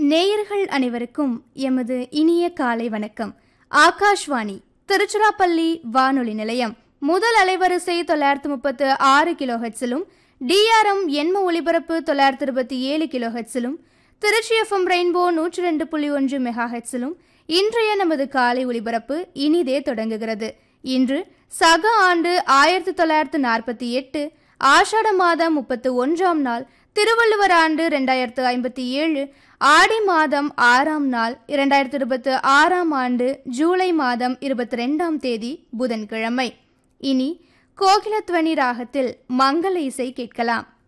நேயர்கள் அனைவருக்கும் எமது இனிய காலை வணக்கம் ஆகாஷ்வாணி திருச்சிராப்பள்ளி வானொலி நிலையம் முதல் அலைவரிசை தொள்ளாயிரத்து முப்பத்து ஆறு கிலோ ஹெட்ஸிலும் டிஆர்எம் எண்ம ஒலிபரப்பு தொள்ளாயிரத்து இருபத்தி ஏழு கிலோ ஹெட்ஸிலும் திருச்சி எஃப்எம் ரெயின்போ நூற்றி ரெண்டு புள்ளி ஒன்று மெகா ஹெட்ஸிலும் இன்றைய நமது காலை ஒலிபரப்பு இனிதே தொடங்குகிறது இன்று சக ஆண்டு ஆயிரத்தி தொள்ளாயிரத்து நாற்பத்தி எட்டு ஆஷாட மாதம் முப்பத்து ஒன்றாம் நாள் திருவள்ளுவர் ஆண்டு ரெண்டாயிரத்து ஐம்பத்தி ஏழு ஆடி மாதம் ஆறாம் நாள் இரண்டாயிரத்து இருபத்து ஆறாம் ஆண்டு ஜூலை மாதம் இருபத்தி ரெண்டாம் தேதி புதன்கிழமை இனி கோகிலத்வனி ராகத்தில் மங்கள இசை கேட்கலாம்